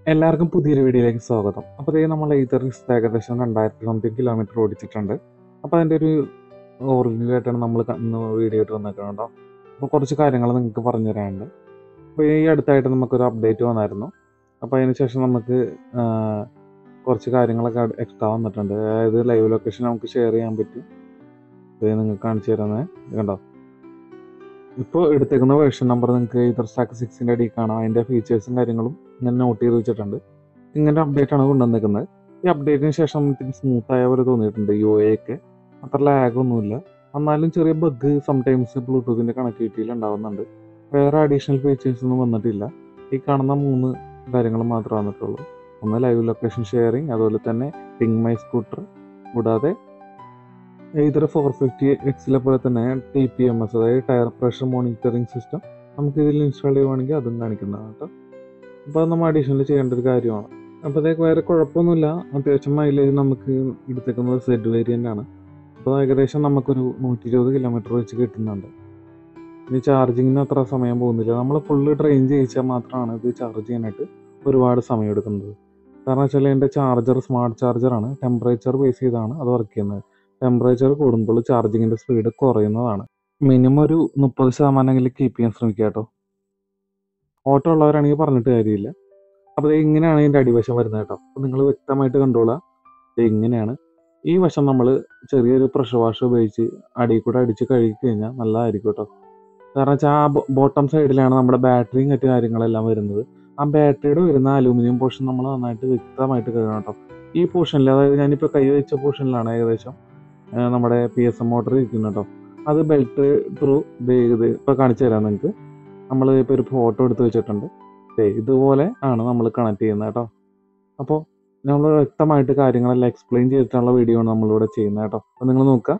എല്ലാവർക്കും പുതിയൊരു വീഡിയോയിലേക്ക് സ്വാഗതം അപ്പോൾ ഇതേ നമ്മൾ ഈതറിസ് ഏകദേശം രണ്ടായിരത്തി സംതിങ് കിലോമീറ്റർ ഓടിച്ചിട്ടുണ്ട് അപ്പോൾ അതിൻ്റെ ഒരു ഓറിജിനലായിട്ടാണ് നമ്മൾ ഇന്ന് വീഡിയോ ആയിട്ട് വന്നേക്കുന്നത് കേട്ടോ അപ്പോൾ കുറച്ച് കാര്യങ്ങൾ നിങ്ങൾക്ക് പറഞ്ഞു തരാനുണ്ട് അപ്പോൾ ഈ അടുത്തായിട്ട് നമുക്കൊരു അപ്ഡേറ്റ് വന്നായിരുന്നു അപ്പോൾ അതിന് ശേഷം നമുക്ക് ആ, കുറച്ച് കാര്യങ്ങളൊക്കെ എക്സ്ട്രാ വന്നിട്ടുണ്ട് അതായത് ലൈവ് ലൊക്കേഷൻ നമുക്ക് ഷെയർ ചെയ്യാൻ പറ്റും ഇത് നിങ്ങൾക്ക് കാണിച്ചു തരുന്നത് കണ്ടോ ഇപ്പോൾ എടുത്തേക്കുന്ന വേർഷൻ നമ്പർ നിങ്ങൾക്ക് ഇതർ സ്റ്റാക്ക് സിക്സിൻ്റെ അടിയിൽ കാണാം അതിൻ്റെ ഫീച്ചേഴ്സും കാര്യങ്ങളും ഇങ്ങനെ നോട്ട് ചെയ്ത് വെച്ചിട്ടുണ്ട് ഇങ്ങനെ അപ്ഡേറ്റ് ആണ് കൊണ്ടുവന്നേക്കുന്നത് ഈ അപ്ഡേറ്റിന് ശേഷം ഇത്തിരി സ്മൂത്ത് ആയ പോലെ തോന്നിയിട്ടുണ്ട് യു എ ഒക്കെ അത്ര ലാഗ് ഒന്നുമില്ല എന്നാലും ചെറിയ ബഗ് സംടൈംസ് ബ്ലൂടൂത്തിൻ്റെ കണക്ടിവിറ്റിയിൽ ഉണ്ടാവുന്നുണ്ട് വേറെ അഡീഷണൽ ഫീച്ചേഴ്സ് ഒന്നും വന്നിട്ടില്ല ഈ കാണുന്ന മൂന്ന് കാര്യങ്ങൾ മാത്രമേ വന്നിട്ടുള്ളൂ ഒന്ന് ലൈവ് ലൊക്കേഷൻ ഷെയറിങ് അതുപോലെ തന്നെ പിങ് മൈ സ്കൂട്ടർ കൂടാതെ ഇതൊരു ഫോർ ഫിഫ്റ്റി എക്സിലെ പോലെ തന്നെ ടി പി എം എസ് അതായത് ടയർ പ്രഷർ മോണിറ്ററിംഗ് സിസ്റ്റം നമുക്ക് ഇതിൽ ഇൻസ്റ്റാൾ ചെയ്യുവാണെങ്കിൽ അതും കാണിക്കുന്നതാണ് കേട്ടോ അപ്പോൾ അത് നമ്മൾ അഡീഷണൽ ചെയ്യേണ്ട ഒരു കാര്യമാണ് അപ്പോഴത്തേക്ക് വേറെ കുഴപ്പമൊന്നുമില്ല അത്യാവശ്യം മൈലേജ് നമുക്ക് എടുത്തേക്കുന്നത് സെഡ് വേരിയൻ്റ് ആണ് അപ്പോൾ ഏകദേശം നമുക്കൊരു നൂറ്റി ഇരുപത് കിലോമീറ്റർ വെച്ച് കിട്ടുന്നുണ്ട് ഇനി ചാർജിങ്ങിന് അത്ര സമയം പോകുന്നില്ല നമ്മൾ ഫുള്ള് ഡ്രെയിൻ ചെയ്യിച്ചാൽ മാത്രമാണ് ഇത് ചാർജ് ചെയ്യാനായിട്ട് ഒരുപാട് സമയം എടുക്കുന്നത് കാരണം വെച്ചാൽ എൻ്റെ ചാർജർ സ്മാർട്ട് ചാർജറാണ് ടെമ്പറേച്ചർ ബേസ് ചെയ്താണ് അത് വർക്ക് ചെയ്യുന്നത് ടെമ്പറേച്ചർ കൂടുമ്പോൾ ചാർജിങ്ങിൻ്റെ സ്പീഡ് കുറയുന്നതാണ് മിനിമം ഒരു മുപ്പത് ശതമാനമെങ്കിലും കീപ്പ് ചെയ്യാൻ ശ്രമിക്കുക കേട്ടോ ഓട്ടോ ഉള്ളവരാണെങ്കിൽ പറഞ്ഞിട്ട് കാര്യമില്ല അപ്പോൾ ദേ ഇങ്ങനെയാണ് ഇതിൻ്റെ അടിവശം വരുന്നത് കേട്ടോ അപ്പോൾ നിങ്ങൾ വ്യക്തമായിട്ട് കണ്ടോളുക ദേ ഇങ്ങനെയാണ് ഈ വശം നമ്മൾ ചെറിയൊരു പ്രഷർ വാഷ് ഉപയോഗിച്ച് അടിയിൽ കൂടെ അടിച്ച് കഴുകി കഴിഞ്ഞാൽ നല്ലതായിരിക്കും കേട്ടോ കാരണം വെച്ചാൽ ആ ബോട്ടം സൈഡിലാണ് നമ്മുടെ ബാറ്ററിയും മറ്റു കാര്യങ്ങളെല്ലാം വരുന്നത് ആ ബാറ്ററിയുടെ വരുന്ന അലൂമിനിയം പോർഷൻ നമ്മൾ നന്നായിട്ട് വ്യക്തമായിട്ട് കഴുകണം കേട്ടോ ഈ പോർഷനിൽ അതായത് ഞാനിപ്പോൾ കൈ വെച്ച പോർഷനിലാണ് ഏകദേശം ആ, നമ്മുടെ പി എസ് എം മോട്ടർ ഇരിക്കുന്നത് കേട്ടോ അത് ബെൽറ്റ് ത്രൂ ഇത് ഇപ്പോൾ കാണിച്ചു തരാം നിങ്ങൾക്ക് നമ്മൾ ഇപ്പോൾ ഒരു ഫോട്ടോ എടുത്ത് വെച്ചിട്ടുണ്ട് ദേ ഇതുപോലെ ആണ് നമ്മൾ കണക്ട് ചെയ്യുന്നത് കേട്ടോ അപ്പോൾ നമ്മൾ വ്യക്തമായിട്ട് കാര്യങ്ങളെല്ലാം എക്സ്പ്ലെയിൻ ചെയ്തിട്ടുള്ള വീഡിയോ ആണ് നമ്മളിവിടെ ചെയ്യുന്നത് കേട്ടോ അപ്പോൾ നിങ്ങൾ നോക്കുക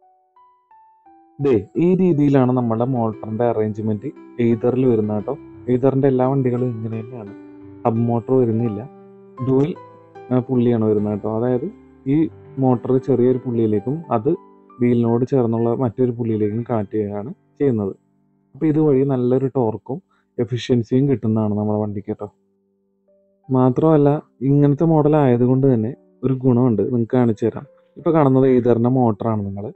ദേ ഈ രീതിയിലാണ് നമ്മുടെ മോട്ടറിൻ്റെ അറേഞ്ച്മെൻറ്റ് എയ്തറിൽ വരുന്നത് കേട്ടോ എയ്തറിൻ്റെ എല്ലാ വണ്ടികളും ഇങ്ങനെ തന്നെയാണ് ഹബ് മോട്ടർ വരുന്നില്ല ഡുവൽ പുള്ളിയാണ് വരുന്നത് കേട്ടോ അതായത് ഈ മോട്ടർ ചെറിയൊരു പുള്ളിയിലേക്കും അത് വീലിനോട് ചേർന്നുള്ള മറ്റൊരു പുള്ളിയിലേക്കും കണക്ട് ചെയ്യുകയാണ് ചെയ്യുന്നത് അപ്പോൾ ഇതുവഴി നല്ലൊരു ടോർക്കും എഫിഷ്യൻസിയും കിട്ടുന്നതാണ് നമ്മുടെ വണ്ടിക്ക് കേട്ടോ മാത്രമല്ല ഇങ്ങനത്തെ മോഡൽ ആയതുകൊണ്ട് തന്നെ ഒരു ഗുണമുണ്ട് നിങ്ങൾക്ക് കാണിച്ചു തരാം ഇപ്പോൾ കാണുന്നത് എയ്തറിൻ്റെ മോട്ടറാണ് നിങ്ങൾ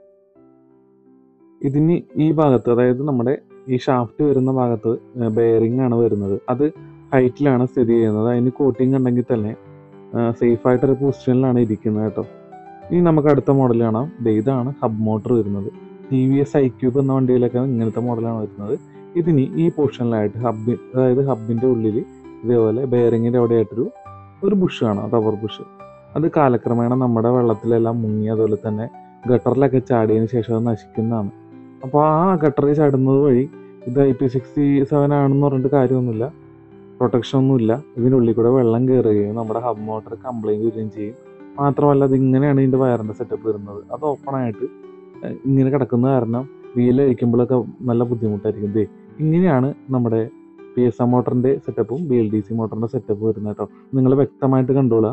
ഇതിന് ഈ ഭാഗത്ത് അതായത് നമ്മുടെ ഈ ഷാഫ്റ്റ് വരുന്ന ഭാഗത്ത് ബെയറിംഗ് ആണ് വരുന്നത് അത് ഹൈറ്റിലാണ് സ്ഥിതി ചെയ്യുന്നത് അതിന് കോട്ടിംഗ് ഉണ്ടെങ്കിൽ തന്നെ സേഫ് ആയിട്ടൊരു പൊസിഷനിലാണ് ഇരിക്കുന്നത് കേട്ടോ ഇനി നമുക്ക് അടുത്ത മോഡൽ കാണാം ദേ ഇതാണ് ഹബ് മോട്ടർ വരുന്നത് T V S I cube എന്ന വണ്ടിയിലൊക്കെ ഇങ്ങനത്തെ മോഡലാണ് വരുന്നത് ഇതിന് ഈ പൊസിഷനിലായിട്ട് ഹബ് അതായത് ഹബിൻ്റെ ഉള്ളിൽ ഇതേപോലെ ബെയറിങ്ങിൻ്റെ അവിടെ ആയിട്ടൊരു ഒരു ബുഷ് കാണാം റബ്ബർ ബുഷ് അത് കാലക്രമേണ നമ്മുടെ വെള്ളത്തിലെല്ലാം മുങ്ങി അതുപോലെ തന്നെ ഗട്ടറിലൊക്കെ ചാടിയതിന് ശേഷം അത് നശിക്കുന്നതാണ് അപ്പോൾ ആ ഗട്ടറിൽ ചാടുന്നത് വഴി ഇത് ഐ പി സിക്സ്റ്റി സെവൻ ആണെന്ന് പറഞ്ഞിട്ട് കാര്യമൊന്നുമില്ല പ്രൊട്ടക്ഷൻ ഒന്നുമില്ല ഇതിനുള്ളിൽ കൂടെ വെള്ളം കയറുകയും നമ്മുടെ ഹബ് മോട്ടർ കംപ്ലൈൻറ്റ് വരികയും ചെയ്യും മാത്രമല്ല ഇത് ഇങ്ങനെയാണ് ഇതിൻ്റെ വയറിൻ്റെ സെറ്റപ്പ് വരുന്നത് അത് ഓപ്പൺ ആയിട്ട് ഏഹ്, ഇങ്ങനെ കിടക്കുന്ന കാരണം വീല് കഴിക്കുമ്പോഴൊക്കെ നല്ല ബുദ്ധിമുട്ടായിരിക്കും ദേ ഇങ്ങനെയാണ് നമ്മുടെ പി എസ് എം മോട്ടറിൻ്റെ സെറ്റപ്പും ബി എൽ ഡി സി മോട്ടറിൻ്റെ സെറ്റപ്പ് വരുന്നത് കേട്ടോ നിങ്ങൾ വ്യക്തമായിട്ട് കണ്ടോളുക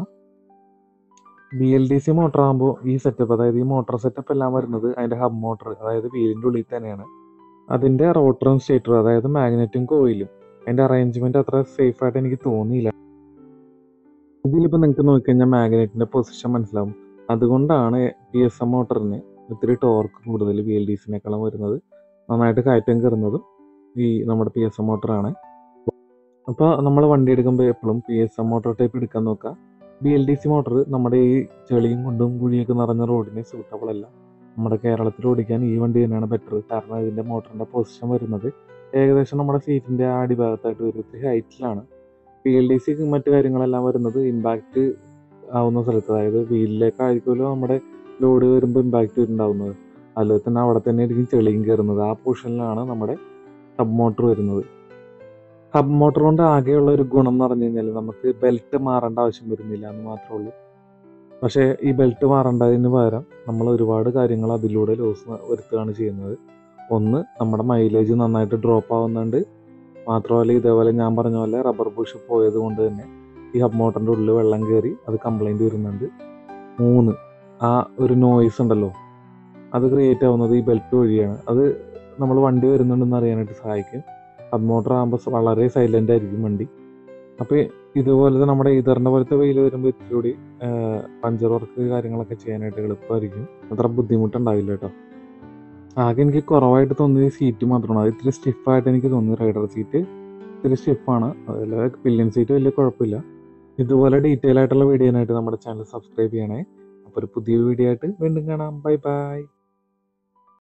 B L D C motor ആകുമ്പോൾ ഈ സെറ്റപ്പ് അതായത് ഈ മോട്ടർ സെറ്റപ്പ് എല്ലാം വരുന്നത് അതിൻ്റെ ഹബ് മോട്ടർ അതായത് വീലിൻ്റെ ഉള്ളിൽ തന്നെയാണ് അതിൻ്റെ റോട്ടറും സ്റ്റേറ്ററും അതായത് മാഗ്നറ്റും കോയിലും അതിൻ്റെ അറേഞ്ച്മെൻറ്റ് അത്ര സേഫ് ആയിട്ട് എനിക്ക് തോന്നിയില്ല ഇതിലിപ്പോൾ നിങ്ങൾക്ക് നോക്കിക്കഴിഞ്ഞാൽ മാഗ്നറ്റിൻ്റെ പൊസിഷൻ മനസ്സിലാവും അതുകൊണ്ടാണ് പി എസ് എം മോട്ടറിന് ഇത്തിരി ടോർക്ക് കൂടുതൽ ബി എൽ ഡി സിനേക്കാളും വരുന്നത് നന്നായിട്ട് കയറ്റം കയറുന്നതും ഈ നമ്മുടെ പി എസ് എം മോട്ടറാണ് അപ്പോൾ നമ്മൾ വണ്ടി എടുക്കുമ്പോൾ എപ്പോഴും P S M motor type എടുക്കാൻ നോക്കുക B L D C motor നമ്മുടെ ഈ ചെളിയും കൊണ്ടും കുഴിയൊക്കെ നിറഞ്ഞ റോഡിന് സൂട്ടബിൾ അല്ല നമ്മുടെ കേരളത്തിൽ ഓടിക്കാൻ ഈ വണ്ടി തന്നെയാണ് ബെറ്റർ കാരണം ഇതിൻ്റെ മോട്ടറിൻ്റെ പൊസിഷൻ വരുന്നത് ഏകദേശം നമ്മുടെ സീറ്റിൻ്റെ ആ അടിഭാഗത്തായിട്ട് വരും ഇത്തിരി ഹൈറ്റിലാണ് പി എൽ ഡി സി മറ്റു കാര്യങ്ങളെല്ലാം വരുന്നത് ഇമ്പാക്റ്റ് ആവുന്ന സ്ഥലത്ത് അതായത് വീലിലേക്കായിരിക്കുമല്ലോ നമ്മുടെ ലോഡ് വരുമ്പോൾ ഇമ്പാക്റ്റ് ഉണ്ടാവുന്നത് അതുപോലെ തന്നെ അവിടെ തന്നെ ആയിരിക്കും ചെളിയും കയറുന്നത് ആ പൊസിഷനിലാണ് നമ്മുടെ ഹബ് മോട്ടർ വരുന്നത് ഹബ് മോട്ടർ കൊണ്ട് ആകെയുള്ള ഒരു ഗുണം എന്ന് പറഞ്ഞു കഴിഞ്ഞാൽ നമുക്ക് ബെൽറ്റ് മാറേണ്ട ആവശ്യം വരുന്നില്ല എന്ന് മാത്രമേ ഉള്ളൂ പക്ഷേ ഈ ബെൽറ്റ് മാറേണ്ടതിന് പകരം നമ്മൾ ഒരുപാട് കാര്യങ്ങൾ അതിലൂടെ ലോസ് വരുത്തുകയാണ് ചെയ്യുന്നത് ഒന്ന് നമ്മുടെ മൈലേജ് നന്നായിട്ട് ഡ്രോപ്പ് ആവുന്നുണ്ട് മാത്രമല്ല ഇതേപോലെ ഞാൻ പറഞ്ഞ പോലെ റബ്ബർ ബുഷ് പോയത് കൊണ്ട് തന്നെ ഈ ഹബ് മോട്ടറിൻ്റെ ഉള്ളിൽ വെള്ളം കയറി അത് കംപ്ലൈൻറ്റ് വരുന്നുണ്ട് മൂന്ന് ആ ഒരു നോയ്സ് ഉണ്ടല്ലോ അത് ക്രിയേറ്റ് ആവുന്നത് ഈ ബെൽറ്റ് വഴിയാണ് അത് നമ്മൾ വണ്ടി വരുന്നുണ്ടെന്ന് അറിയാനായിട്ട് സഹായിക്കും ഹബ് മോട്ടർ ആകുമ്പോൾ വളരെ സൈലൻ്റ് ആയിരിക്കും വണ്ടി അപ്പോൾ ഇതുപോലത്തെ നമ്മുടെ ഈതറിൻ്റെ പോലത്തെ വെയിൽ വരുമ്പോൾ ഇത്തിരി കൂടി പഞ്ചർ വർക്ക് കാര്യങ്ങളൊക്കെ ചെയ്യാനായിട്ട് എളുപ്പമായിരിക്കും അത്ര ബുദ്ധിമുട്ടുണ്ടാവില്ല കേട്ടോ ആകെ എനിക്ക് കുറവായിട്ട് തോന്നിയത് സീറ്റ് മാത്രമാണ് അത് ഇത്തിരി സ്റ്റിഫായിട്ട് എനിക്ക് തോന്നി റൈഡർ സീറ്റ് ഇത്തിരി സ്റ്റിഫാണ് അതിൽ പില്ലിയൻ സീറ്റ് വലിയ കുഴപ്പമില്ല ഇതുപോലെ ഡീറ്റെയിൽ ആയിട്ടുള്ള വീഡിയോനായിട്ട് നമ്മുടെ ചാനൽ സബ്സ്ക്രൈബ് ചെയ്യണേ അപ്പോൾ ഒരു പുതിയ വീഡിയോ ആയിട്ട് വീണ്ടും കാണാം ബൈ ബൈ